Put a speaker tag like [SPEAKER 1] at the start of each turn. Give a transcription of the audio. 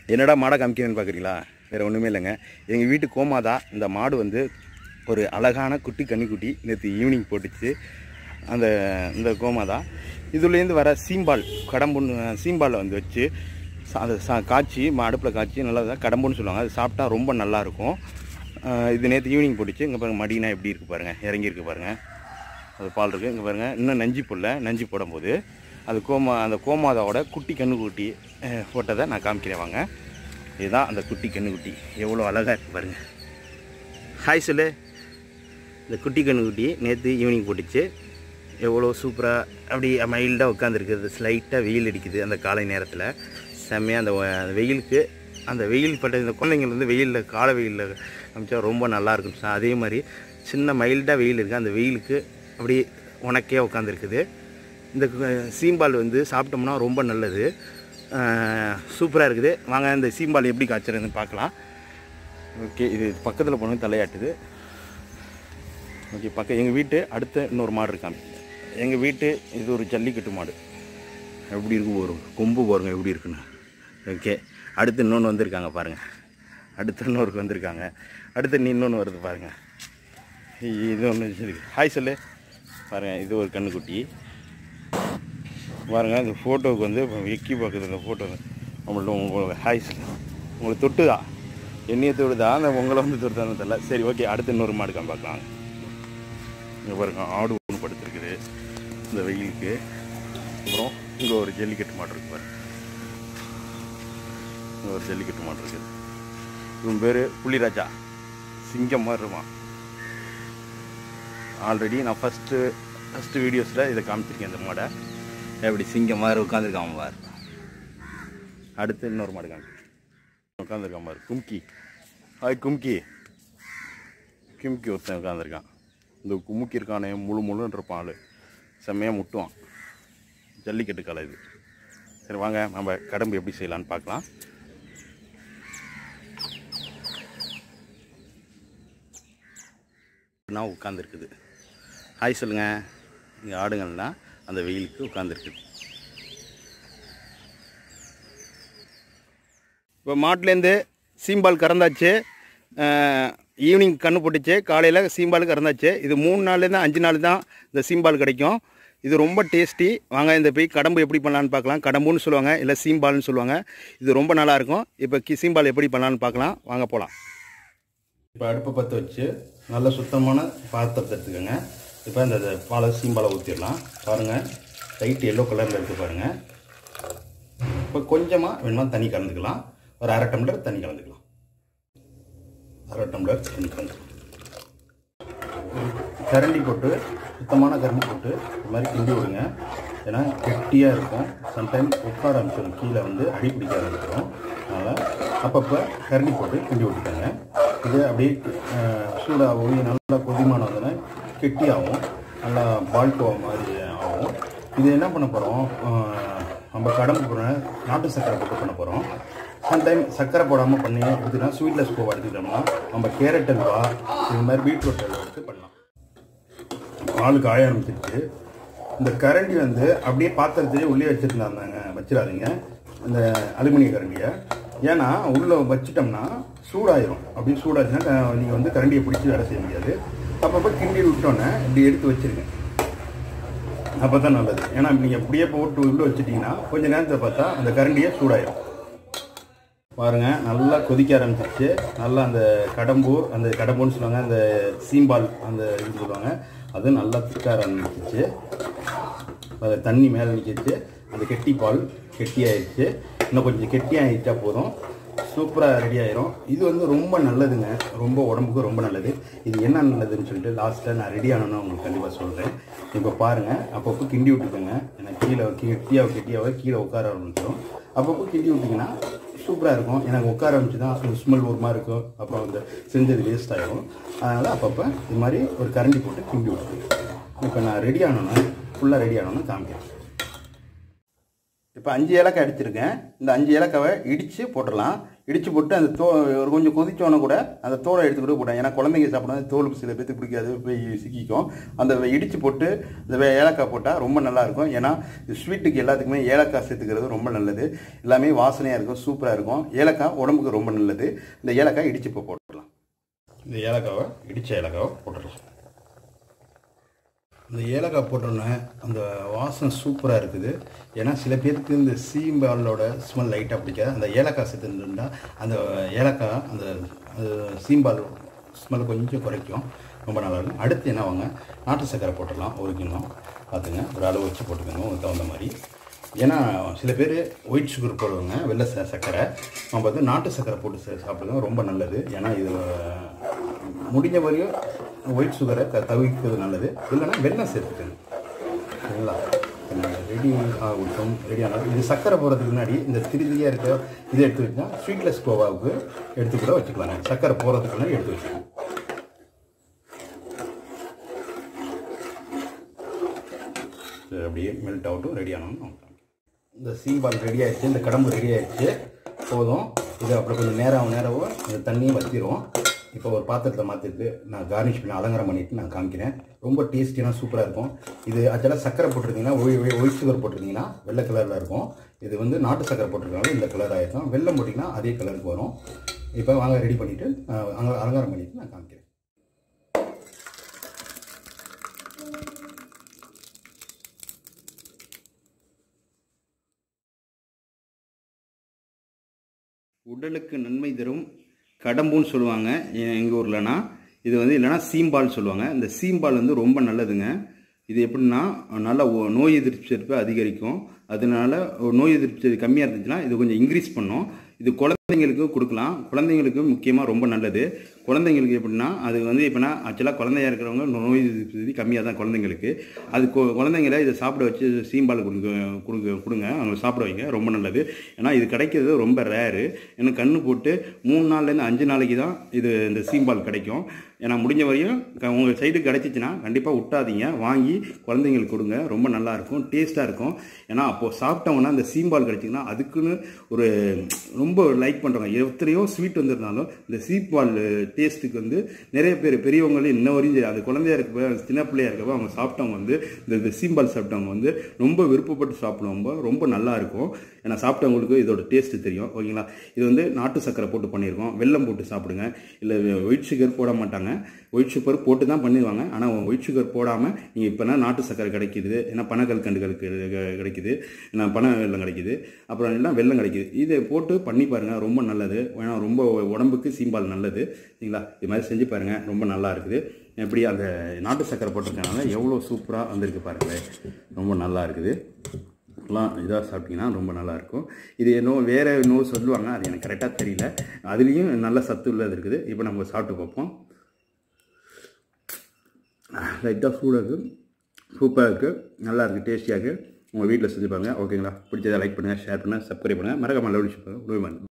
[SPEAKER 1] என்னடா மாடை காமிக்கிறேன்னு பார்க்குறீங்களா வேறு ஒன்றுமே இல்லைங்க எங்கள் வீட்டு கோமாதா இந்த மாடு வந்து ஒரு அழகான குட்டி கன்னிக்குட்டி நேற்று ஈவினிங் போட்டுச்சு அந்த இந்த கோமாதா இதுலேருந்து வர சீம்பால் கடம்புன்னு சீம்பாலை வந்து வச்சு சா- அதை சா காய்ச்சி அடுப்பில் காய்ச்சி நல்லா தான் கடம்புன்னு சொல்லுவாங்க அது சாப்பிட்டா ரொம்ப நல்லாயிருக்கும் இது நேற்று ஈவினிங் போட்டுச்சு இங்கே பாருங்கள் மடினா எப்படி இருக்குது பாருங்கள் இறங்கியிருக்கு பாருங்கள் அது பால் இருக்குது இங்கே பாருங்கள் இன்னும் நஞ்சி புல்ல நஞ்சி போடும்போது அது கோமா அந்த கோமாதாவோட குட்டி கண்ணுக்குட்டி அஹ், போட்டதை நான் காமிக்கிறேன் வாங்க இதுதான் அந்த குட்டி கண்ணுக்குட்டி எவ்வளோ அழகாக இருக்குது பாருங்கள் ஹாய் சொல்லு இந்த குட்டி கண்ணுக்குட்டி நேற்று ஈவினிங் போட்டுச்சு எவ்வளோ சூப்பராக அப்படி மைல்டாக உட்காந்துருக்குது ஸ்லைட்டாக வெயில் அடிக்குது அந்த காலை நேரத்தில் செம்மையாக அந்த வ- அந்த வெயிலுக்கு அந்த வெயில் பட்ட இந்த குழந்தைங்கள் வந்து வெயிலில் காலை வெயிலில் காமிச்சா ரொம்ப நல்லா இருக்கும் சார் அதே மாதிரி சின்ன மைல்டாக வெயில் இருக்குது அந்த வெயிலுக்கு அப்படி உனக்கே உட்காந்துருக்குது இந்த கு- சீம்பால் வந்து சாப்பிட்டோம்னா ரொம்ப நல்லது சூப்பராக இருக்குது வாங்க இந்த சீம்பால் எப்படி காய்ச்சறதுன்னு பார்க்கலாம் ஓகே இது பக்கத்தில் போனது தலையாட்டுது ஓகே பக்கம் எங்கள் வீட்டு அடுத்த இன்னொரு மாடு இருக்காங்க எங்கள் வீட்டு இது ஒரு ஜல்லிக்கட்டு மாடு எப்படி இருக்கும் ஒரு கொம்பு பாருங்க எப்படி இருக்குன்னு ஓகே அடுத்து இன்னொன்று வந்திருக்காங்க பாருங்கள் அடுத்து இன்னொருக்கு வந்திருக்காங்க அடுத்து நீ இன்னொன்று வருது பாருங்கள் இது ஒன்று இருக்கு ஹாய் சொல்லு பாருங்கள் இது ஒரு கண்ணுக்குட்டி பாருங்கள் இந்த ஃபோட்டோவுக்கு வந்து இப்போ எக்கி பார்க்குது இந்த ஃபோட்டோ நம்மள்ட்ட உங்களுக்கு ஹாய் சொல்லு உங்களுக்கு தொட்டுதா என்னையை தொடுதா அந்த உங்களை வந்து தொடுதான்னு தெரியல சரி ஓகே அடுத்து இன்னொரு மாடு காமி பார்க்கலாம் இங்கே பாருங்க ஆடு ஒன்று படுத்துருக்குது இந்த வெயிலுக்கு அப்புறம் இங்கே ஒரு ஜல்லிக்கட்டு மாடு இருக்கு பாருங்க இங்கே ஒரு ஜல்லிக்கட்டு மாடு இருக்குது இவன் பேர் புள்ளிராஜா சிங்கம் மாதிரி இருப்பான் ஆல்ரெடி நான் ஃபஸ்ட்டு ஃபஸ்ட்டு வீடியோஸில் இதை காமிச்சிருக்கேன் இந்த மாடை எப்படி சிங்கம் மாதிரி உட்காந்துருக்கான் பார் அடுத்து இன்னொரு மாடு காமி உட்காந்துருக்கான் பாரு கும்கி ஹாய் கும்கி கும்கி ஒருத்தன் உட்காந்துருக்கான் இந்த குமுக்கி இருக்கானே முழு முழுன்னு இருப்பான் ஆளு செம்மையாக முட்டுவான் ஜல்லிக்கட்டு கலை இது சரி வாங்க நம்ம கடம்பு எப்படி செய்யலான்னு பார்க்கலாம் நான் உட்காந்துருக்குது ஹாய் சொல்லுங்கள் இங்கே ஆடுங்கள்லாம் அந்த வெயிலுக்கு உட்காந்துருக்குது இப்போ மாட்டுலேருந்து சீம்பால் கறந்தாச்சு ஈவினிங் கண்ணு போட்டுச்சு காலையில் சீம்பால் கறந்தாச்சு இது மூணு நாள்லேருந்து அஞ்சு நாள் தான் இந்த சீம்பால் கிடைக்கும் இது ரொம்ப டேஸ்டி வாங்க இந்த போய் கடம்பு எப்படி பண்ணலான்னு பார்க்கலாம் கடம்புன்னு சொல்லுவாங்க இல்லை சீம்பால்னு சொல்லுவாங்க இது ரொம்ப நல்லாயிருக்கும் இப்போ கி சீம்பால் எப்படி பண்ணலான்னு பார்க்கலாம் வாங்க போகலாம் இப்போ அடுப்பை பற்ற வச்சு நல்ல சுத்தமான பாத்திரத்தை எடுத்துக்கோங்க இப்போ இந்த இந்த பாலை சீம்பாலை ஊற்றிடலாம் பாருங்கள் லைட் எல்லோ கலரில் இருக்குது பாருங்கள் இப்போ கொஞ்சமாக வேணுமா தண்ணி கலந்துக்கலாம் ஒரு அரை டம்ளர் தண்ணி கலந்துக்கலாம் அரை டம்ளர் தண்ணி கலந்துக்கலாம் கரண்டி போட்டு சுத்தமான கரண்டி போட்டு இது மாதிரி கிண்டி விடுங்க ஏன்னா கெட்டியாக இருக்கும் சம்டைம் உட்கார ஆரம்பிச்சிடும் கீழே வந்து அடி பிடிக்க ஆரம்பிச்சிடும் அதனால் அப்பப்போ கரண்டி போட்டு கிண்டி விட்டுக்கோங்க இது அப்படியே அஹ், சூடாக ஒளி நல்லா கொதிமான வந்தோடனே கெட்டியாகும் நல்லா பால்கோவா மாதிரி ஆகும் இது என்ன பண்ண போகிறோம் நம்ம கடம்பு போகிற நாட்டு சர்க்கரை போட்டு பண்ண போகிறோம் சம்டைம் சர்க்கரை போடாமல் பண்ணி எடுத்துக்கலாம் ஸ்வீட்லெஸ் கோவா எடுத்துக்கிட்டோம்னா நம்ம கேரட் அல்வா இது மாதிரி பீட்ரூட் அல்வா எடுத்து பண்ணலாம் பால் காய ஆரம்பிச்சிருச்சு இந்த கரண்டி வந்து அப்படியே பாத்திரத்திலே உள்ளே வச்சுருந்தாங்க வச்சிடாதீங்க இந்த அலுமினிய கரண்டியை ஏன்னா உள்ளே வச்சிட்டோம்னா சூடாயிரும் அப்படி சூடாச்சுன்னா நீங்கள் வந்து கரண்டியை பிடிச்சி வேலை செய்ய முடியாது அப்பப்போ கிண்டி விட்டோன்னே இப்படி எடுத்து வச்சிருங்க அப்போ தான் நல்லது ஏன்னா நீங்கள் இப்படியே போட்டு உள்ளே வச்சிட்டிங்கன்னா கொஞ்ச நேரத்தில் பார்த்தா அந்த கரண்டியே சூடாயிரும் பாருங்க நல்லா கொதிக்க ஆரம்பிச்சிருச்சு நல்லா அந்த கடம்பு அந்த கடம்புன்னு சொல்லுவாங்க அந்த சீம்பால் அந்த இது சொல்லுவாங்க அது நல்லா திக்க ஆரம்பிச்சிச்சு அது தண்ணி மேலே நிற்கிச்சு அந்த கெட்டி பால் கெட்டி ஆயிடுச்சு இன்னும் கொஞ்சம் கெட்டி ஆகிட்டா போதும் சூப்பராக ரெடி ஆயிரும் இது வந்து ரொம்ப நல்லதுங்க ரொம்ப உடம்புக்கு ரொம்ப நல்லது இது என்ன நல்லதுன்னு சொல்லிட்டு லாஸ்ட்டில் நான் ரெடி ஆனோன்னு உங்களுக்கு கண்டிப்பாக சொல்கிறேன் இப்போ பாருங்கள் அப்பப்போ கிண்டி விட்டுக்கோங்க ஏன்னா கீழே கெட்டியாக கெட்டியாக கீழே உட்கார ஆரம்பிச்சிடும் அப்பப்போ கிண்டி விட்டிங்கன்னா சூப்பராக இருக்கும் எனக்கு உட்கார ஆரம்பிச்சு தான் ஒரு ஸ்மெல் ஒரு மாதிரி இருக்கும் அப்புறம் வந்து செஞ்சது வேஸ்ட் ஆகிடும் அதனால் அப்பப்போ இது மாதிரி ஒரு கரண்டி போட்டு கிண்டி விட்டுருங்க இப்போ நான் ரெடி ஆனோன்னு ஃபுல்லாக ரெடி ஆனோன்னு காமிக்கிறேன் இப்போ அஞ்சு ஏலக்காய் அடிச்சிருக்கேன் இந்த அஞ்சு ஏலக்காவை இடித்து போட்டுடலாம் இடித்து போட்டு அந்த தோ ஒரு கொஞ்சம் கொதிச்சோன்னே கூட அந்த தோலை எடுத்துக்கிட்டு போட்டேன் ஏன்னா குழந்தைங்க சாப்பிடும் தோல் சில பேர்த்துக்கு பிடிக்காது போய் சிக்கிக்கும் அந்த இடித்து போட்டு இந்த வே- ஏலக்காய் போட்டால் ரொம்ப நல்லா இருக்கும் ஏன்னா ஸ்வீட்டுக்கு எல்லாத்துக்குமே ஏலக்காய் சேர்த்துக்கிறது ரொம்ப நல்லது எல்லாமே வாசனையாக இருக்கும் சூப்பராக இருக்கும் ஏலக்காய் உடம்புக்கு ரொம்ப நல்லது இந்த ஏலக்காய் இடித்து இப்போ போட்டுடலாம் இந்த ஏலக்காவை இடித்த ஏலக்காவை போட்டுடலாம் இந்த ஏலக்காய் போட்டோன்னே அந்த வாசனை சூப்பராக இருக்குது ஏன்னா சில பேருக்கு இந்த சீம்பாலோட ஸ்மெல் லைட்டாக பிடிக்காது அந்த ஏலக்காய் சேர்த்துருந்தா அந்த ஏலக்காய் அந்த அது சீம்பால் ஸ்மெல் கொஞ்சம் குறைக்கும் ரொம்ப நல்லா இருக்கும் அடுத்து என்ன வாங்க நாட்டு சர்க்கரை போட்டுடலாம் ஒரு கிலோ பார்த்துங்க ஒரு அளவு வச்சு போட்டுக்கோங்க உங்களுக்கு தகுந்த மாதிரி ஏன்னா சில பேர் ஒயிட் சுகர் போடுவாங்க வெள்ளை ச சர்க்கரை நம்ம வந்து நாட்டு சர்க்கரை போட்டு சா- சாப்பிடுங்க ரொம்ப நல்லது ஏன்னா இது முடிஞ்ச வரையும் ஒயிட் சுகரை த தவிர்க்கிறது நல்லது இல்லைன்னா வெல்லம் சேர்த்துக்கணும் சரிங்களா ரெடி ஆகட்டும் ரெடி ஆனாலும் இது சர்க்கரை போகிறதுக்கு முன்னாடி இந்த திருதியாக இருக்க இதை எடுத்து வச்சுன்னா ஸ்வீட்லெஸ் கோவாவுக்கு எடுத்து கூட வச்சுக்கலாம் சர்க்கரை போகிறதுக்கு முன்னாடி எடுத்து வச்சுக்கணும் இது அப்படியே மெல்ட் ஆகட்டும் ரெடி ஆனோம் இந்த சீம்பால் ரெடி ஆயிடுச்சு இந்த கடம்பு ரெடி ஆயிடுச்சு போதும் இது அப்புறம் கொஞ்சம் நேரம் நேரவோ இந்த தண்ணியும் வத்திரும் இப்போ ஒரு பாத்திரத்தில் மாற்றிட்டு நான் கார்னிஷ் பண்ணி அலங்காரம் பண்ணிட்டு நான் காமிக்கிறேன் ரொம்ப டேஸ்டியான சூப்பராக இருக்கும் இது ஆக்சுவலாக சக்கரை போட்டிருந்தீங்கன்னா ஒய் ஒயிட் சுகர் போட்டிருந்தீங்கன்னா வெள்ளை கலரில் இருக்கும் இது வந்து நாட்டு சக்கரை போட்டிருக்காங்க இந்த கலர் ஆகிருக்கும் வெள்ளம் போட்டிங்கன்னா அதே கலருக்கு வரும் இப்போ வாங்க ரெடி பண்ணிவிட்டு அங்கே அலங்காரம் பண்ணிவிட்டு நான் காமிக்கிறேன் உடலுக்கு நன்மை தரும் கடம்புன்னு சொல்லுவாங்க எங்கள் ஊர்லனா இது வந்து இல்லைன்னா சீம்பால் சொல்லுவாங்க இந்த சீம்பால் வந்து ரொம்ப நல்லதுங்க இது எப்படின்னா நல்ல ஒ- நோய் எதிர்ப்பு சக்தி அதிகரிக்கும் அதனால ஒரு நோய் எதிர்ப்பு சக்தி கம்மியாக இருந்துச்சுன்னா இது கொஞ்சம் இன்க்ரீஸ் பண்ணும் இது குழந்தைங்களுக்கு கொடுக்கலாம் குழந்தைங்களுக்கு முக்கியமாக ரொம்ப நல்லது குழந்தைங்களுக்கு எப்படின்னா அது வந்து எப்படின்னா ஆக்சுவலாக குழந்தையா இருக்கிறவங்க நோய் எதிர்ப்பு சக்தி கம்மியாக தான் குழந்தைங்களுக்கு அது கு- குழந்தைங்கள இதை சாப்பிட வச்சு சீம்பால் கொடுங்க கொடுங்க கொடுங்க அவங்க சாப்பிட வைங்க ரொம்ப நல்லது ஏன்னா இது கிடைக்கிறது ரொம்ப ரேரு ஏன்னா கண்ணு போட்டு மூணு நாள்லேருந்து அஞ்சு நாளைக்கு தான் இது இந்த சீம்பால் கிடைக்கும் ஏன்னா முடிஞ்ச வரையும் க- உங்க சைடு கிடைச்சிச்சுன்னா கண்டிப்பாக விட்டாதீங்க வாங்கி குழந்தைங்களுக்கு கொடுங்க ரொம்ப நல்லா இருக்கும் டேஸ்ட்டாக இருக்கும் ஏன்னா அப்போது சாப்பிட்டவங்கன்னா அந்த சீம்பால் கிடைச்சிங்கன்னா அதுக்குன்னு ஒரு ரொம்ப லைக் பண்ணுறவங்க எத்தனையோ ஸ்வீட் வந்திருந்தாலும் இந்த சீம்பால் டேஸ்ட்டுக்கு வந்து நிறைய பேர் பெரியவங்களே இன்ன வரையும் சரி, அது குழந்தையா இருக்கப்ப சின்ன பிள்ளையா இருக்கப்ப அவங்க சாப்பிட்டவங்க வந்து இந்த இந்த சீம்பால் சாப்பிட்டவங்க வந்து ரொம்ப விருப்பப்பட்டு சாப்பிடுவாங்க ரொம்ப நல்லா இருக்கும் ஏன்னா சாப்பிட்டவங்களுக்கு இதோட டேஸ்ட் தெரியும் ஓகேங்களா இது வந்து நாட்டு சக்கரை போட்டு பண்ணியிருக்கோம் வெல்லம் போட்டு சாப்பிடுங்க இல்லை ஒயிட் சுகர் போட மாட்டாங்க ஒயிட் சுகர் போட்டு தான் பண்ணிடுவாங்க ஆனால் ஒயிட் சுகர் போடாமல் நீங்கள் இப்போனா நாட்டு சக்கரை கிடைக்குது ஏன்னா பனக்கல்கண்டுகளுக்கு கிடை- கிடைக்குது ஏன்னா பனை வெல்லம் கிடைக்குது அப்புறம் எல்லாம் வெல்லம் கிடைக்குது இதை போட்டு பண்ணி பாருங்கள் ரொம்ப நல்லது ஏன்னா ரொம்ப உடம்புக்கு சீம்பால் நல்லது சரிங்களா இது மாதிரி செஞ்சு பாருங்கள் ரொம்ப நல்லா இருக்குது எப்படி அந்த நாட்டு சக்கரை போட்டிருக்கனால எவ்வளோ சூப்பராக வந்திருக்கு பாருங்களேன் ரொம்ப நல்லா இருக்குது எல்லாம் இதாக சாப்பிட்டீங்கன்னா ரொம்ப நல்லாயிருக்கும் இது என்னோ வேறு இன்னொரு சொல்லுவாங்க அது எனக்கு கரெக்டாக தெரியல அதுலேயும் நல்ல சத்து உள்ளது இருக்குது இப்போ நம்ம சாப்பிட்டு பார்ப்போம் லைட்டாக சூடாக இருக்குது சூப்பராக இருக்குது நல்லா இருக்குது டேஸ்டியாக இருக்குது உங்கள் வீட்டில் செஞ்சு பாருங்க ஓகேங்களா பிடிச்சதை லைக் பண்ணுங்கள் ஷேர் பண்ணுங்கள் சப்ஸ்கிரைப் பண்ணுங்கள் மறக்காம லவ் பண்ணுங்கள்